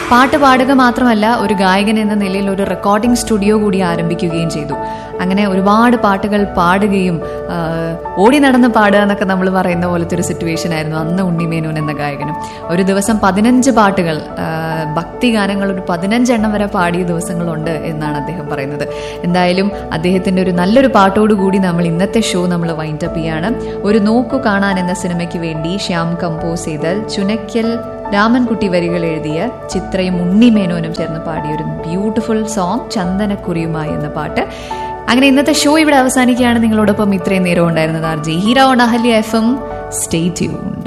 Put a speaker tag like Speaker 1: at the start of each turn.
Speaker 1: പാട്ട് പാടുക മാത്രമല്ല ഒരു ഗായകൻ എന്ന നിലയിൽ ഒരു റെക്കോർഡിംഗ് സ്റ്റുഡിയോ കൂടി ആരംഭിക്കുകയും ചെയ്തു അങ്ങനെ ഒരുപാട് പാട്ടുകൾ പാടുകയും ആ, ഓടി നടന്ന് പാടുക എന്നൊക്കെ നമ്മൾ പറയുന്ന പോലത്തെ ഒരു സിറ്റുവേഷൻ ആയിരുന്നു അന്ന് ഉണ്ണിമേനോൻ എന്ന ഗായകനും ഒരു ദിവസം പതിനഞ്ച് പാട്ടുകൾ ആ, ഭക്തി ഗാനങ്ങൾ ഒരു പതിനഞ്ചെണ്ണം വരെ പാടിയ ദിവസങ്ങളുണ്ട് എന്നാണ് അദ്ദേഹം പറയുന്നത് എന്തായാലും അദ്ദേഹത്തിന്റെ ഒരു നല്ലൊരു പാട്ടോടുകൂടി നമ്മൾ ഇന്നത്തെ ഷോ നമ്മൾ വൈൻഡപ്പ് ചെയ്യാണ് ഒരു നോക്കു കാണാൻ എന്ന സിനിമയ്ക്ക് വേണ്ടി ശ്യാം കമ്പോസ് ചെയ്ത ചുനക്കൽ രാമൻകുട്ടി വരികൾ എഴുതിയ ചിത്രയും ഉണ്ണിമേനോനും ചേർന്ന് പാടിയ ഒരു ബ്യൂട്ടിഫുൾ സോങ് ചന്ദനക്കുറിയുമായി എന്ന പാട്ട് അങ്ങനെ ഇന്നത്തെ ഷോ ഇവിടെ അവസാനിക്കുകയാണ് നിങ്ങളോടൊപ്പം ഇത്രയും നേരം ഉണ്ടായിരുന്നത് R J hero Ahalya F M stay tuned